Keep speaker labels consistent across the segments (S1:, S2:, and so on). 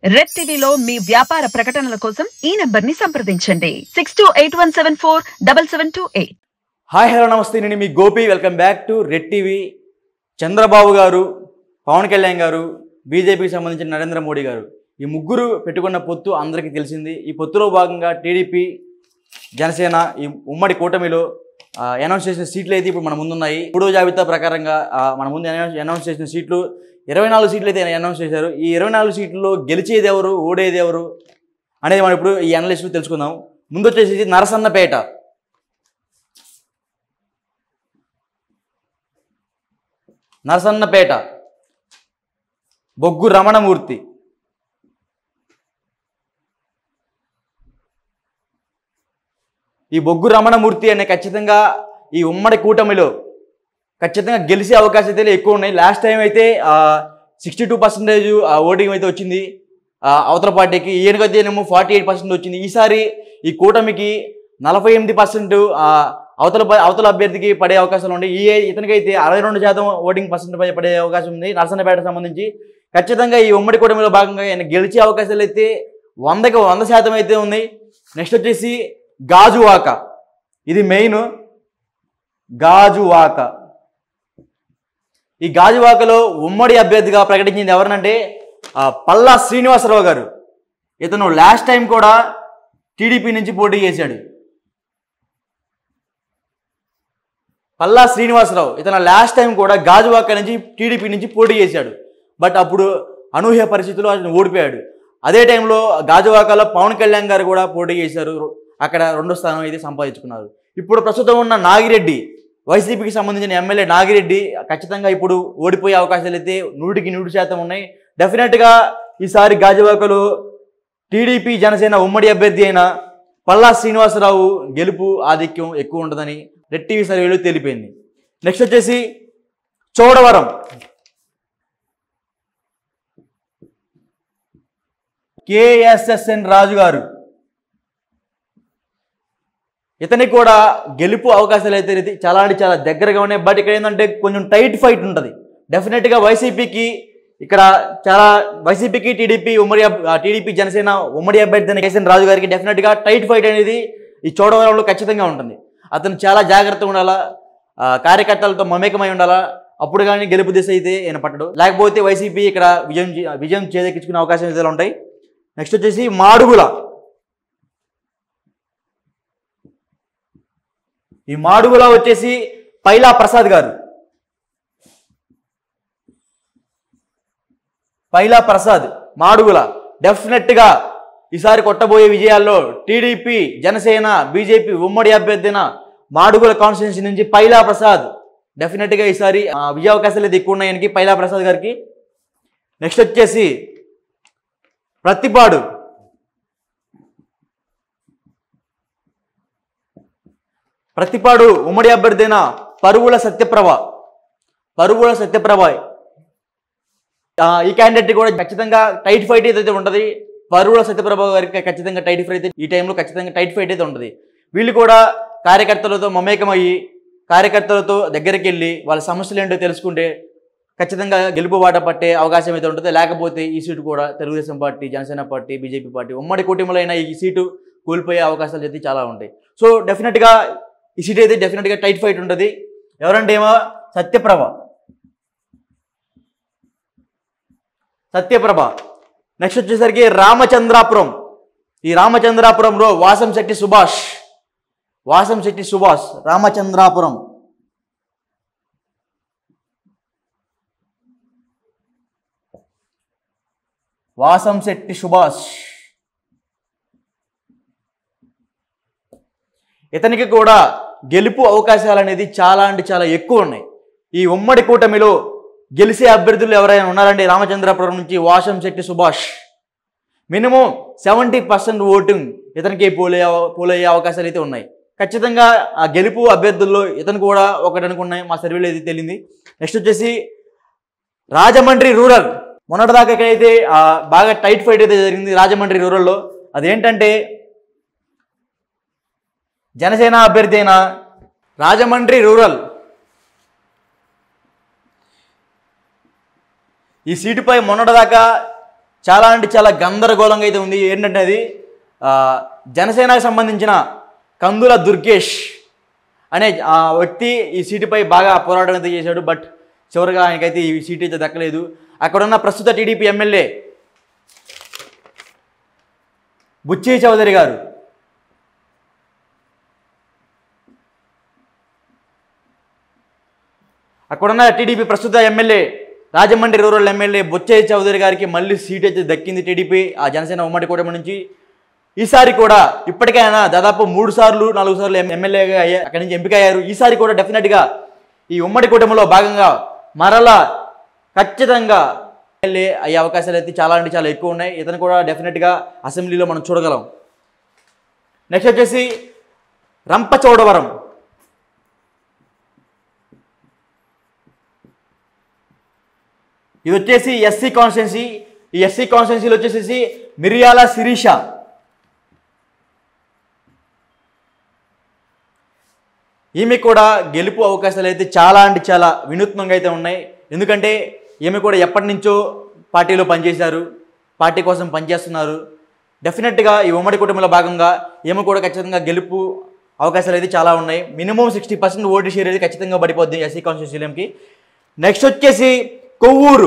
S1: red టీవీలో మీ వ్యాపార ప్రకటనల కోసం ఈ నంబర్ ని సంప్రదించండి six two eight one seven four double seven two eight
S2: hi hello నమస్తే నేను మీ Gopi welcome back to red TV Chandrababu గారు పవన్ కళ్యాణ్ గారు బీజేపీకి సంబంధించిన నరేంద్ర మోడీ గారు ఈ ముగ్గురు పెట్టుకున్న పొత్తు అందరికీ తెలిసింది ఈ పొత్తులో భాగంగా టీడీపీ జనసేన ఈ ఉమ్మడి కూటమిలో అనౌన్స్ చేసిన సీట్లు అయితే ఇప్పుడు మన ముందున్నాయి మూడో జాబితా ప్రకారంగా ఆ, మన ముందు అనౌన్స్ చేసిన సీట్లు ఇరవై నాలుగు సీట్లు అయితే అనౌన్స్ చేశారు ఈ ఇరవై నాలుగు సీట్లలో గెలిచేది ఎవరు ఓడేది ఎవరు అనేది మనం ఇప్పుడు ఈ అనలిస్టులు తెలుసుకుందాం ముందు వచ్చేసి నరసన్నపేట నరసన్నపేట బొగ్గు రమణమూర్తి ఈ బొగ్గు రమణమూర్తి అనే ఖచ్చితంగా ఈ ఉమ్మడి కూటమిలో ఖచ్చితంగా గెలిచే అవకాశాలు అయితే ఎక్కువ ఉన్నాయి లాస్ట్ టైం అయితే సిక్స్టీ టూ పర్సెంటేజ్ ఓటింగ్ అయితే వచ్చింది ఆ, అవతల పార్టీకి ఈయనకైతేనేమో ఫార్టీ ఎయిట్ పర్సెంట్ వచ్చింది ఈసారి ఈ కూటమికి నలభై ఎనిమిది పర్సెంట్ అవతల ప- అవతల అభ్యర్థికి పడే అవకాశాలు ఉన్నాయి ఈ ఇతనికైతే అరవై రెండు శాతం ఓటింగ్ పర్సెంట్ పడే అవకాశం ఉంది నరసన్నపేట సంబంధించి ఖచ్చితంగా ఈ ఉమ్మడి కూటమిలో భాగంగా ఆయన గెలిచే అవకాశాలు అయితే వందకి వంద శాతం అయితే ఉంది నెక్స్ట్ వచ్చేసి గాజువాక ఇది మెయిన్ గాజువాక ఈ గాజువాకలో ఉమ్మడి అభ్యర్థిగా ప్రకటించింది ఎవరినంటే ఆ, పల్లా శ్రీనివాసరావు గారు ఇతను లాస్ట్ టైం కూడా టీడీపీ నుంచి పోటీ చేశాడు పల్లా శ్రీనివాసరావు ఇతను లాస్ట్ టైం కూడా గాజువాక నుంచి టీడీపీ నుంచి పోటీ చేశాడు బట్ అప్పుడు అనూహ్య పరిస్థితుల్లో అతను ఓడిపోయాడు అదే టైంలో గాజువాకలో పవన్ కళ్యాణ్ గారు కూడా పోటీ చేశారు అక్కడ రెండో స్థానం అయితే సంపాదించుకున్నారు ఇప్పుడు ప్రస్తుతం ఉన్న నాగిరెడ్డి వైసీపీకి సంబంధించిన ఎమ్మెల్యే నాగిరెడ్డి ఖచ్చితంగా ఇప్పుడు ఓడిపోయే అవకాశాలు అయితే నూటికి నూరు శాతం ఉన్నాయి డెఫినెట్గా ఈసారి గాజువాకలో టీడీపీ జనసేన ఉమ్మడి అభ్యర్థి అయిన పల్లా శ్రీనివాసరావు గెలుపు ఆధిక్యం ఎక్కువ ఉంటుందని రెడ్ టీవీ సర్వేలో తెలిపింది నెక్స్ట్ వచ్చేసి చోడవరం కేఎస్ఎస్ఎన్ రాజు గారు ఇతనికి కూడా గెలుపు అవకాశాలు అయితే ఇది చాలా అంటే చాలా దగ్గరగా ఉన్నాయి బట్ ఇక్కడ ఏంటంటే కొంచెం టైట్ ఫైట్ ఉంటుంది డెఫినెట్గా వైసీపీకి ఇక్కడ చాలా వైసీపీకి టీడీపీ ఉమ్మడి అబ్- ఆ, టీడీపీ జనసేన ఉమ్మడి అభ్యర్థి అయిన కేసీఆర్ రాజు గారికి డెఫినెట్గా టైట్ ఫైట్ అనేది ఈ చోడవరంలో ఖచ్చితంగా ఉంటుంది అతను చాలా జాగ్రత్తగా ఉండాలా ఆ, కార్యకర్తలతో మమేకమై ఉండాలా అప్పుడు కానీ గెలుపు దిశ అయితే ఈయన పట్టడు లేకపోతే వైసీపీ ఇక్కడ విజయం చే- విజయం చేదెక్కించుకునే అవకాశం అయితే ఉంటాయి నెక్స్ట్ వచ్చేసి మాడుగుల ఈ మాడుగుల వచ్చేసి పైలా ప్రసాద్ గారు పైలా ప్రసాద్ మాడుగుల డెఫినెట్గా ఈసారి కొట్టబోయే విజయాల్లో టీడీపీ జనసేన బీజేపీ ఉమ్మడి అభ్యర్థిన మాడుగుల కాన్స్టిట్యున్సీ నుంచి పైలా ప్రసాద్ డెఫినెట్గా ఈసారి ఆ, విజయ అవకాశాలు అయితే ఎక్కువ ఉన్నాయనికి పైలా ప్రసాద్ గారికి నెక్స్ట్ వచ్చేసి ప్రతిపాడు ప్రతిపాడు ఉమ్మడి అభ్యర్థైన పరువుల సత్యప్రభ పరువుల సత్యప్రభ ఆ, ఈ క్యాండిడేట్ కూడా ఖచ్చితంగా టైట్ ఫైట్ అయితే ఉంటుంది పరువుల సత్యప్రభ గారికి ఖచ్చితంగా టైట్ ఫైట్ అయితే ఈ టైంలో ఖచ్చితంగా టైట్ ఫైట్ అయితే ఉంటుంది వీళ్ళు కూడా కార్యకర్తలతో మమేకమయ్యి కార్యకర్తలతో దగ్గరికి వెళ్ళి వాళ్ళ సమస్యలు ఏంటో తెలుసుకుంటే ఖచ్చితంగా గెలుపు బాట పట్టే అవకాశం అయితే ఉంటుంది లేకపోతే ఈ సీటు కూడా Telugu Desam party Janasena party BJP party ఉమ్మడి కూటమిలో అయినా ఈ సీటు కోల్పోయే అవకాశాలు అయితే చాలా ఉంటాయి సో డెఫినెట్గా ఈ సీట్ అయితే డెఫినెట్గా టైట్ ఫైట్ ఉంటుంది ఎవరంటే ఏమో సత్యప్రభ సత్యప్రభ నెక్స్ట్ వచ్చేసరికి రామచంద్రాపురం ఈ రామచంద్రాపురంలో వాసం శెట్టి సుభాష్ వాసం శెట్టి సుభాష్ రామచంద్రాపురం వాసం శెట్టి సుభాష్ ఇతనికి కూడా గెలుపు అవకాశాలు అనేది చాలా అంటే చాలా ఎక్కువ ఉన్నాయి ఈ ఉమ్మడి కూటమిలో గెలిచే అభ్యర్థులు ఎవరైనా ఉన్నారంటే రామచంద్రపురం నుంచి Vasam Setti Subhash minimum seventy percent voting ఇతనికి పోలే పోలయ్యే అవకాశాలు అయితే ఉన్నాయి ఖచ్చితంగా ఆ గెలుపు అభ్యర్థుల్లో ఇతను కూడా ఒకటి అనుకున్నాయి మా సర్వేలో అయితే తెలియంది నెక్స్ట్ వచ్చేసి రాజమండ్రి రూరల్ మొన్నటిదాకా అయితే ఆ, బాగా టైట్ ఫైట్ అయితే జరిగింది రాజమండ్రి రూరల్లో అదేంటంటే జనసేన అభ్యర్థి అయిన రాజమండ్రి రూరల్ ఈ సీటుపై మొన్నటిదాకా చాలా అంటే చాలా గందరగోళంగా అయితే ఉంది ఏంటంటే అది ఆ, జనసేనకు సంబంధించిన కందుల దుర్గేష్ అనే ఆ వ్యక్తి ఈ సీటుపై బాగా పోరాటం అయితే చేశాడు బట్ చివరిగా ఆయనకైతే ఈ సీట్ అయితే దక్కలేదు అక్కడున్న ప్రస్తుత టీడీపీ ఎమ్మెల్యే బుచ్చి చౌదరి గారు అక్కడున్న టీడీపీ ప్రస్తుత MLA Rajahmundry rural MLA Butchaiah Chowdary గారికి మళ్ళీ సీట్ అయితే దక్కింది టీడీపీ ఆ జనసేన ఉమ్మడి కూటమి నుంచి ఈసారి కూడా ఇప్పటికైనా దాదాపు మూడు సార్లు నాలుగు సార్లు ఎమ్- ఎమ్మెల్యేగా అయ్యా అక్కడి నుంచి ఎంపిక అయ్యారు ఈసారి కూడా డెఫినెట్గా ఈ ఉమ్మడి కూటమిలో భాగంగా మరలా ఖచ్చితంగా ఎమ్మెల్యే అయ్యే అవకాశాలు అయితే చాలా అంటే చాలా ఎక్కువ ఉన్నాయి ఇతను కూడా డెఫినెట్గా అసెంబ్లీలో మనం చూడగలం నెక్స్ట్ వచ్చేసి రంపచోడవరం ఇది వచ్చేసి ఎస్సీ కాన్స్టిట్యున్సీ ఈ ఎస్సీ కాన్స్టిట్యున్సీలో వచ్చేసి మిరియాల శిరీష ఈమె కూడా గెలుపు అవకాశాలు అయితే చాలా అంటే చాలా వినూత్నంగా అయితే ఉన్నాయి ఎందుకంటే ఈమె కూడా ఎప్పటి నుంచో పార్టీలో పనిచేశారు పార్టీ కోసం పనిచేస్తున్నారు డెఫినెట్గా ఈ ఉమ్మడి కుటుంబంలో భాగంగా ఈమె కూడా ఖచ్చితంగా గెలుపు అవకాశాలు అయితే చాలా ఉన్నాయి మినిమం సిక్స్టీ పర్సెంట్ ఓటు షేర్ అయితే ఖచ్చితంగా పడిపోద్ది ఎస్సీ కాన్స్టిట్యూన్సీలంకి నెక్స్ట్ వచ్చేసి కొవ్వూరు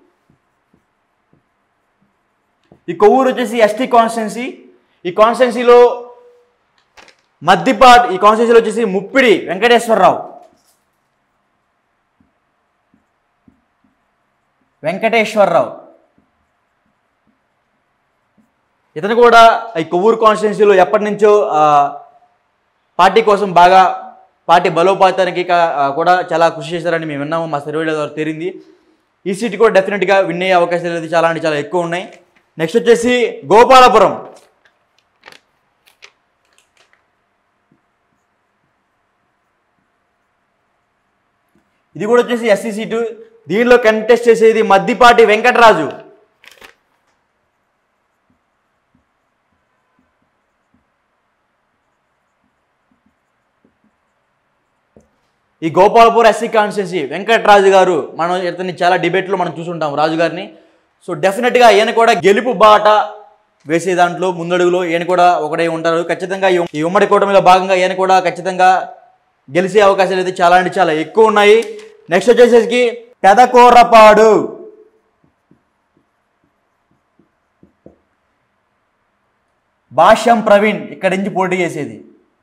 S2: ఈ కొవ్వూరు వచ్చేసి ఎస్టీ కాన్స్టిట్యున్సీ ఈ కాన్స్టిట్యున్సీలో మద్దిపాట్ ఈ కాన్స్టిట్యున్సీలో వచ్చేసి ముప్పిడి వెంకటేశ్వరరావు వెంకటేశ్వరరావు ఇతను కూడా ఈ కొవ్వూరు కాన్స్టిట్యున్సీలో ఎప్పటి నుంచో ఆ, పార్టీ కోసం బాగా పార్టీ బలోపాతానికి కా- ఆ, కూడా చాలా కృషి చేశారని మేము విన్నాము మా సర్వేల ద్వారా తేలింది ఈ సీట్ కూడా డెఫినెట్గా విన్ అయ్యే అవకాశాలు అయితే చాలా అంటే చాలా ఎక్కువ ఉన్నాయి నెక్స్ట్ వచ్చేసి గోపాలపురం ఇది కూడా వచ్చేసి ఎస్సీ సీటు దీనిలో కంటెస్ట్ చేసేది మద్దిపాటి వెంకటరాజు ఈ గోపాలపూర్ ఎస్సీ కాన్స్టిట్యున్సీ వెంకటరాజు గారు మనం ఇతన్ని చాలా డిబేట్లో మనం చూసుంటాం రాజు గారిని సో డెఫినెట్గా ఈయన కూడా గెలుపు బాట వేసే దాంట్లో ముందడుగులో ఈయన కూడా ఒకడే ఉంటారు ఖచ్చితంగా ఈ- ఈ ఉమ్మడి కూటమిలో భాగంగా ఈయన కూడా ఖచ్చితంగా గెలిచే అవకాశాలు అయితే చాలా అంటే చాలా ఎక్కువ ఉన్నాయి నెక్స్ట్ వచ్చేసరికి పెదకూరపాడు భాష్యం ప్రవీణ్ ఇక్కడి నుంచి పోటీ చేసేది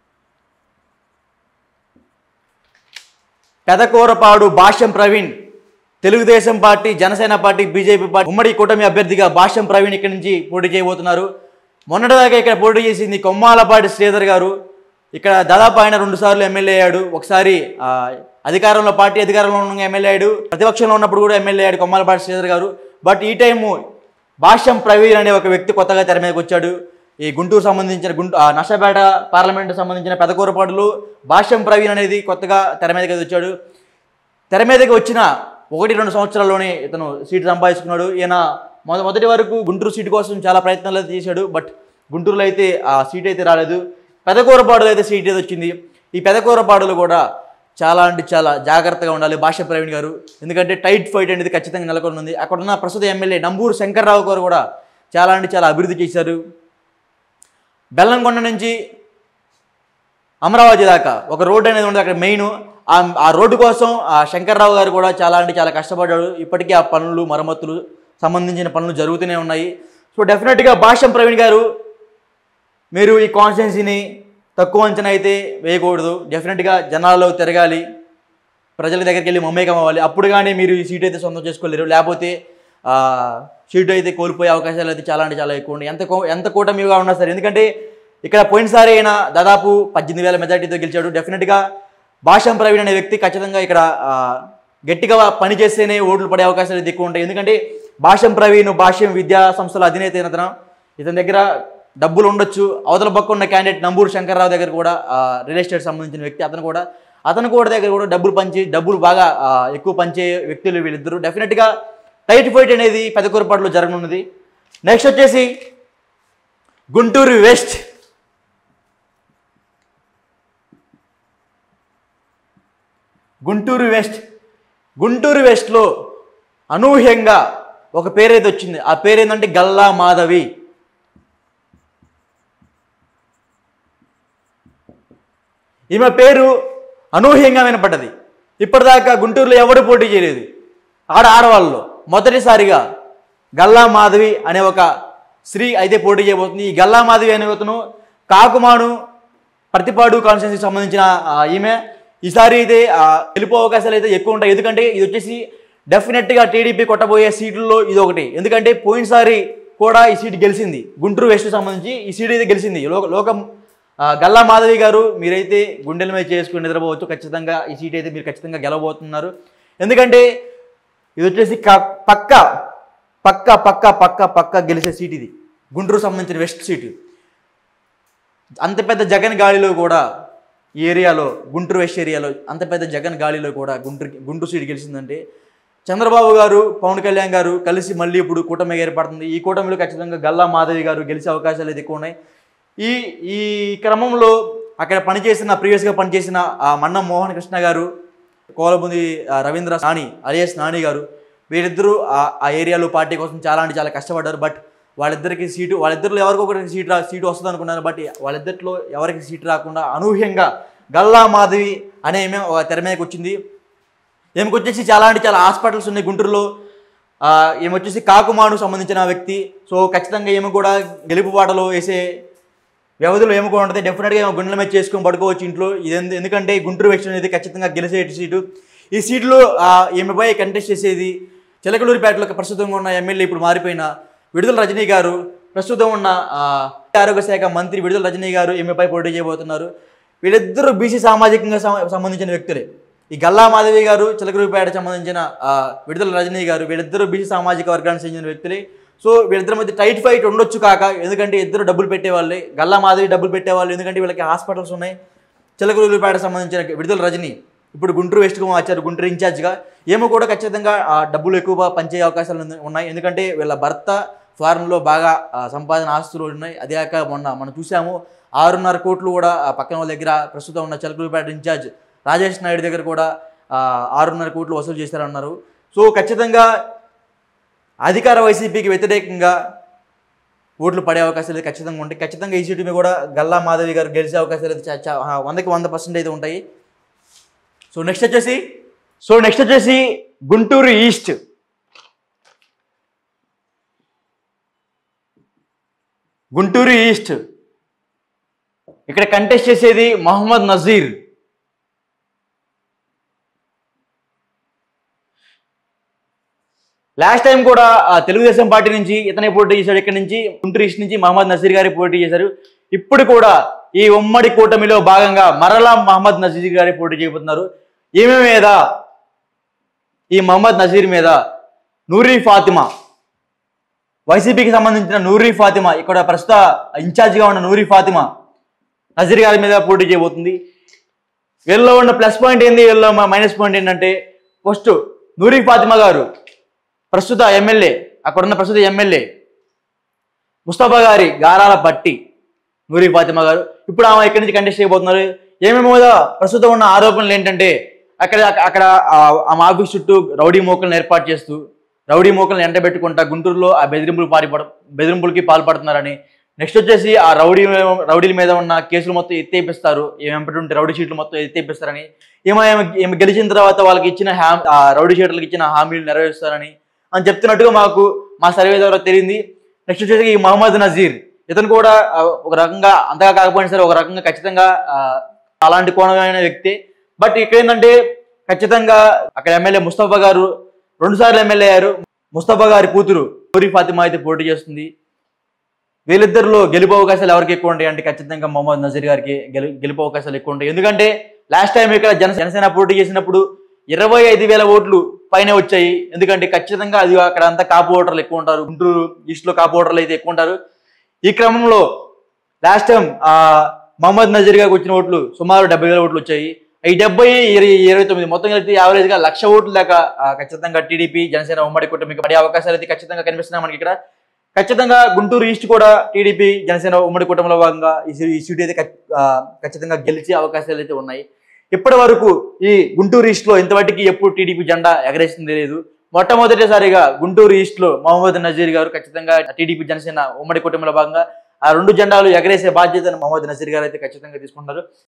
S2: Pedakurapadu Bhashyam Praveen Telugu Desam party Janasena party BJP party ఉమ్మడి కూటమి అభ్యర్థిగా భాష్యం ప్రవీణ్ ఇక్కడి నుంచి పోటీ చేయబోతున్నారు మొన్నటిదాకా ఇక్కడ పోటీ చేసింది కొమ్మాలపాటి శ్రీధర్ గారు ఇక్కడ దాదాపు ఆయన రెండు సార్లు ఎమ్మెల్యే అయ్యాడు ఒకసారి ఆ, అధికారంలో పార్టీ అధికారంలో ఉన్న ఎమ్మెల్యే అయ్యాడు ప్రతిపక్షంలో ఉన్నప్పుడు కూడా ఎమ్మెల్యే అయ్యాడు కొమ్మాలపాటి శ్రీధర్ గారు బట్ ఈ టైము భాష్యం ప్రవీణ్ అనే ఒక వ్యక్తి కొత్తగా తెర మీదకి వచ్చాడు ఈ గుంటూరు సంబంధించిన గుంటూ ఆ, నర్సాపేట పార్లమెంట్ సంబంధించిన పెదకూరపాటులో భాష్యం ప్రవీణ్ అనేది కొత్తగా తెర మీదకి వచ్చాడు తెర మీదకి వచ్చిన ఒకటి రెండు సంవత్సరాల్లోనే ఇతను సీటు సంపాదించుకున్నాడు ఈయన మొద మొదటి వరకు గుంటూరు సీటు కోసం చాలా ప్రయత్నాలు అయితే చేశాడు బట్ గుంటూరులో అయితే ఆ సీట్ అయితే రాలేదు పెదకూరపాడులో అయితే సీట్ అయితే వచ్చింది ఈ పెదకూరపాడులో కూడా చాలా అంటే చాలా జాగ్రత్తగా ఉండాలి భాష ప్రవీణ్ గారు ఎందుకంటే టైట్ ఫైట్ అనేది ఖచ్చితంగా నెలకొని ఉంది అక్కడ ఉన్న ప్రస్తుత ఎమ్మెల్యే నంబూరు శంకర్రావు గారు కూడా చాలా అంటే చాలా అభివృద్ధి చేశారు బెల్లంకొండ నుంచి అమరావతి దాకా ఒక రోడ్డు అనేది ఉంది అక్కడ మెయిన్ ఆ ఆ రోడ్డు కోసం ఆ శంకర్రావు గారు కూడా చాలా అంటే చాలా కష్టపడ్డాడు ఇప్పటికీ ఆ పనులు మరమ్మతులు సంబంధించిన పనులు జరుగుతూనే ఉన్నాయి సో డెఫినెట్గా భాష్యం ప్రవీణ్ గారు మీరు ఈ కాన్స్టిట్యున్సీని తక్కువ అంచనా అయితే వేయకూడదు డెఫినెట్గా జనాల్లో తిరగాలి ప్రజల దగ్గరికి వెళ్ళి మమేకం అవ్వాలి అప్పుడు కానీ మీరు ఈ సీట్ అయితే సొంతం చేసుకోలేరు లేకపోతే ఆ, సీటు అయితే కోల్పోయే అవకాశాలు అయితే చాలా అంటే చాలా ఎక్కువ ఉన్నాయి ఎంత కో- ఎంత కూటమిగా ఉన్నా సరే ఎందుకంటే ఇక్కడ పోయినసారి అయినా దాదాపు పద్దెనిమిది వేల మెజార్టీతో గెలిచాడు డెఫినెట్గా భాషం ప్రవీణ్ అనే వ్యక్తి ఖచ్చితంగా ఇక్కడ ఆ, గట్టిగా పని చేస్తేనే ఓట్లు పడే అవకాశాలు అయితే ఎక్కువ ఉంటాయి ఎందుకంటే భాష్యం ప్రవీణ్ భాష్యం విద్యా సంస్థల అధినేత అయిన అతను ఇతని దగ్గర డబ్బులు ఉండొచ్చు అవతల పక్క ఉన్న క్యాండిడేట్ నంబూరు శంకర్రావు దగ్గర కూడా రియల్ ఎస్టేట్ సంబంధించిన వ్యక్తి అతను కూడా అతను కూడా దగ్గర కూడా డబ్బులు పంచి డబ్బులు బాగా ఆ, ఎక్కువ పంచే వ్యక్తులు వీళ్ళిద్దరు డెఫినెట్గా టైట్ ఫైట్ అనేది పెదకూరపాటులో జరగనున్నది నెక్స్ట్ వచ్చేసి గుంటూరు వెస్ట్ గుంటూరు వెస్ట్ గుంటూరు వెస్ట్లో అనూహ్యంగా ఒక పేరు అయితే వచ్చింది ఆ పేరు ఏంటంటే గల్లా మాధవి ఈమె పేరు అనూహ్యంగా వినపడ్డది ఇప్పటిదాకా గుంటూరులో ఎవరు పోటీ చేయలేదు ఆడ ఆడవాళ్ళలో మొదటిసారిగా గల్లా మాధవి అనే ఒక స్త్రీ అయితే పోటీ చేయబోతుంది ఈ గల్లా మాధవి అనే అతను కాకుమాను ప్రతిపాడు కాన్స్టిట్యూన్సీకి సంబంధించిన ఆ, ఈమె ఈసారి అయితే ఆ, గెలుపు అవకాశాలు అయితే ఎక్కువ ఉంటాయి ఎందుకంటే ఇది వచ్చేసి డెఫినెట్గా టీడీపీ కొట్టబోయే సీట్లలో ఇది ఒకటి ఎందుకంటే పోయినసారి కూడా ఈ సీట్ గెలిచింది గుంటూరు వెస్ట్ సంబంధించి ఈ సీట్ అయితే గెలిచింది లోక లోకం ఆ, గల్లా మాధవి గారు మీరైతే గుండెల మీద చేసుకుని నిద్రపోవచ్చు ఖచ్చితంగా ఈ సీట్ అయితే మీరు ఖచ్చితంగా గెలవబోతున్నారు ఎందుకంటే ఇది వచ్చేసి క- పక్క పక్క పక్క పక్క పక్క గెలిచే సీట్ ఇది గుంటూరు సంబంధించిన వెస్ట్ సీటు అంత పెద్ద జగన్ గాలిలో కూడా ఈ ఏరియాలో గుంటూరు వెస్ట్ ఏరియాలో అంత పెద్ద జగన్ గాలిలో కూడా గుంటూరు గుంటూరు సీట్ గెలిచిందంటే చంద్రబాబు గారు పవన్ కళ్యాణ్ గారు కలిసి మళ్ళీ ఇప్పుడు కూటమి ఏర్పడుతుంది ఈ కూటమిలో ఖచ్చితంగా గల్లా మాధవి గారు గెలిచే అవకాశాలు అయితే ఎక్కువ ఉన్నాయి ఈ ఈ క్రమంలో అక్కడ పనిచేసిన ప్రీవియస్గా పనిచేసిన ఆ మన్నం మోహన్ కృష్ణ గారు కోలబుంది ఆ, రవీంద్ర నాని అలియాస్ నాని గారు వీరిద్దరూ ఆ- ఆ ఏరియాలో పార్టీ కోసం చాలా అంటే చాలా కష్టపడ్డారు బట్ వాళ్ళిద్దరికి సీటు వాళ్ళిద్దరిలో ఎవరికో ఒకరికి సీట్ రా సీటు వస్తుంది అనుకున్నారు బట్ వాళ్ళిద్దరిలో ఎవరికి సీటు రాకుండా అనూహ్యంగా గల్లా మాధవి అనే ఈమె ఒక తెర మీదకి వచ్చింది ఈమెకు వచ్చేసి చాలా అంటే చాలా హాస్పిటల్స్ ఉన్నాయి గుంటూరులో ఆ, ఈమె వచ్చేసి కాకుమాను సంబంధించిన వ్యక్తి సో ఖచ్చితంగా ఈమె కూడా గెలుపు బాటలో వేసే వ్యవధిలో ఏమో కూడా ఉంటుంది డెఫినెట్గా ఏమో గుండెల మీద చేసుకొని పడుకోవచ్చు ఇంట్లో ఇది ఎందు- ఎందుకంటే గుంటూరు వెస్ట్ అనేది ఖచ్చితంగా గెలిచే సీటు ఈ సీట్లో ఆ, ఈమెపై కంటెస్ట్ చేసేది చిలకలూరిపేటలో ప్రస్తుతంగా ఉన్న ఎమ్మెల్యే ఇప్పుడు మారిపోయిన విడుదల రజనీ గారు ప్రస్తుతం ఉన్న ఆ, ఆరోగ్య శాఖ మంత్రి విడుదల రజనీ గారు ఈమెపై పోటీ చేయబోతున్నారు వీళ్ళిద్దరూ బీసీ సామాజికంగా సం- సంబంధించిన వ్యక్తులే ఈ గల్లా మాధవి గారు చిలకలూరిపేట సంబంధించిన ఆ, విడుదల రజనీ గారు వీళ్ళిద్దరూ బీసీ సామాజిక వర్గానికి చెందిన వ్యక్తులే సో వీళ్ళిద్దరి మధ్య టైట్ ఫైట్ ఉండొచ్చు కాక ఎందుకంటే ఇద్దరు డబ్బులు పెట్టేవాళ్ళే గల్లా మాధవి డబ్బులు పెట్టేవాళ్ళు ఎందుకంటే వీళ్ళకి హాస్పిటల్స్ ఉన్నాయి చిలకలూరిపేట సంబంధించిన విడుదల రజని ఇప్పుడు గుంటూరు వెస్ట్గా మార్చారు గుంటూరు ఇన్ఛార్జ్గా ఏమో కూడా ఖచ్చితంగా ఆ డబ్బులు ఎక్కువ పంచే అవకాశాలు ఉంది- ఉన్నాయి ఎందుకంటే వీళ్ళ భర్త ఫారెన్లో బాగా ఆ, సంపాదన ఆస్తులు ఉన్నాయి అదే కాక మొన్న మనం చూసాము ఆరున్నర కోట్లు కూడా ఆ పక్కన వాళ్ళ దగ్గర ప్రస్తుతం ఉన్న చిలకలూరిపేట ఇన్ఛార్జ్ రాజేష్ నాయుడు దగ్గర కూడా ఆ, ఆరున్నర కోట్లు వసూలు చేశారన్నారు సో ఖచ్చితంగా అధికార వైసీపీకి వ్యతిరేకంగా ఓట్లు పడే అవకాశాలు అయితే ఖచ్చితంగా ఉంటాయి ఖచ్చితంగా ఈ సీటు మీద కూడా గల్లా మాధవి గారు గెలిచే అవకాశాలు అయితే చా- చా- ఆ, వందకి వంద పర్సెంట్ అయితే ఉంటాయి సో నెక్స్ట్ వచ్చేసి సో నెక్స్ట్ వచ్చేసి గుంటూరు ఈస్ట్ గుంటూరు ఈస్ట్ ఇక్కడ కంటెస్ట్ చేసేది మహమ్మద్ నజీర్ లాస్ట్ టైం కూడా ఆ, తెలుగుదేశం పార్టీ నుంచి ఇతనే పోటీ చేశాడు ఇక్కడ నుంచి గుంటూరు ఈస్ట్ నుంచి మహమ్మద్ నజీర్ గారి పోటీ చేశారు ఇప్పుడు కూడా ఈ ఉమ్మడి కూటమిలో భాగంగా మరలా మహమ్మద్ నజీర్ గారి పోటీ చేయబోతున్నారు ఈమె మీద ఈ మహమ్మద్ నజీర్ మీద నూరీ ఫాతిమా వైసీపీకి సంబంధించిన నూరీ ఫాతిమా ఇక్కడ ప్రస్తుత ఇన్ఛార్జిగా ఉన్న నూరీ ఫాతిమా నజీర్ గారి మీద పోటీ చేయబోతుంది వీళ్ళలో ఉన్న ప్లస్ పాయింట్ ఏంది వీళ్ళలో మైనస్ పాయింట్ ఏంటంటే ఫస్ట్ నూరీ ఫాతిమా గారు ప్రస్తుత ఎమ్మెల్యే అక్కడున్న ప్రస్తుత ఎమ్మెల్యే ముస్తఫా గారి గారాల పట్టి నూరి ఫాతిమా గారు ఇప్పుడు ఆమె ఇక్కడి నుంచి కంటెస్ట్ చేయబోతున్నారు ఏమేమో ప్రస్తుతం ఉన్న ఆరోపణలు ఏంటంటే అక్కడ అక్కడ ఆ- ఆమె ఆఫీస్ చుట్టూ రౌడీ మోకలను ఏర్పాటు చేస్తూ రౌడీ మోకలను ఎండబెట్టుకుంటా గుంటూరులో ఆ బెదిరింపులు పారిపడ బెదిరింపులకి పాల్పడుతున్నారని నెక్స్ట్ వచ్చేసి ఆ రౌడీ రౌడీల మీద ఉన్న కేసులు మొత్తం ఎత్తేపిస్తారు ఏమెంపటి ఉంటే రౌడీ షీట్లు మొత్తం ఎత్తేపిస్తారని ఏమో ఏమ ఏమి గెలిచిన తర్వాత వాళ్ళకి ఇచ్చిన హ్యా ఆ రౌడీ షీట్లకు ఇచ్చిన హామీలు నెరవేరుస్తారని అని చెప్తున్నట్టుగా మాకు మా సర్వే ద్వారా తెలియంది నెక్స్ట్ వచ్చేసి ఈ మహమ్మద్ నజీర్ ఇతను కూడా ఆ, ఒక రకంగా అంతగా కాకపోయినా సరే ఒక రకంగా ఖచ్చితంగా ఆ, అలాంటి కోణమైన వ్యక్తి బట్ ఇక్కడ ఏంటంటే ఖచ్చితంగా అక్కడ ఎమ్మెల్యే ముస్తఫా గారు రెండు సార్లు ఎమ్మెల్యే అయ్యారు ముస్తఫా గారి కూతురు నూరి ఫాతిమా అయితే పోటీ చేస్తుంది వీళ్ళిద్దరిలో గెలుపు అవకాశాలు ఎవరికి ఎక్కువ ఉంటాయి అంటే ఖచ్చితంగా మొహమ్మద్ నజీర్ గారికి గెలు గెలుపు అవకాశాలు ఎక్కువ ఉంటాయి ఎందుకంటే లాస్ట్ టైం ఇక్కడ జన జనసేన పోటీ చేసినప్పుడు ఇరవై ఐదు వేల ఓట్లు పైన వచ్చాయి ఎందుకంటే ఖచ్చితంగా అది అక్కడ అంతా కాపు ఓటర్లు ఎక్కువ ఉంటారు గుంటూరు ఈస్ట్లో కాపు ఓటర్లు అయితే ఎక్కువ ఉంటారు ఈ క్రమంలో లాస్ట్ టైం ఆ మహమ్మద్ నజీర్ గారికి వచ్చిన ఓట్లు సుమారు డెబ్బై వేల ఓట్లు వచ్చాయి ఈ డెబ్బై ఇరవై ఇరవై తొమ్మిది మొత్తం కలిపి యావరేజ్ గా లక్ష ఓట్లు దాకా ఆ, ఖచ్చితంగా టీడీపీ జనసేన ఉమ్మడి కూటమికి పడే అవకాశాలు అయితే ఖచ్చితంగా కనిపిస్తున్నాయి మనకి ఇక్కడ ఖచ్చితంగా గుంటూరు ఈస్ట్ కూడా టీడీపీ జనసేన ఉమ్మడి కూటమిలో భాగంగా ఈ సీ- ఈ సీట్ అయితే ఖచ్- ఆ, ఖచ్చితంగా గెలిచే అవకాశాలు అయితే ఉన్నాయి ఇప్పటి వరకు ఈ గుంటూరు ఈస్ట్ లో ఇంతవరకు ఎప్పుడు టీడీపీ జెండా ఎగరేసింది లేదు మొట్టమొదటిసారిగా గుంటూరు ఈస్ట్ లో మహమ్మద్ నజీర్ గారు ఖచ్చితంగా టీడీపీ జనసేన ఉమ్మడి కుటుంబంలో భాగంగా ఆ రెండు జెండాలు ఎగరేసే బాధ్యతను మహమ్మద్ నజీర్ గారు అయితే ఖచ్చితంగా తీసుకుంటారు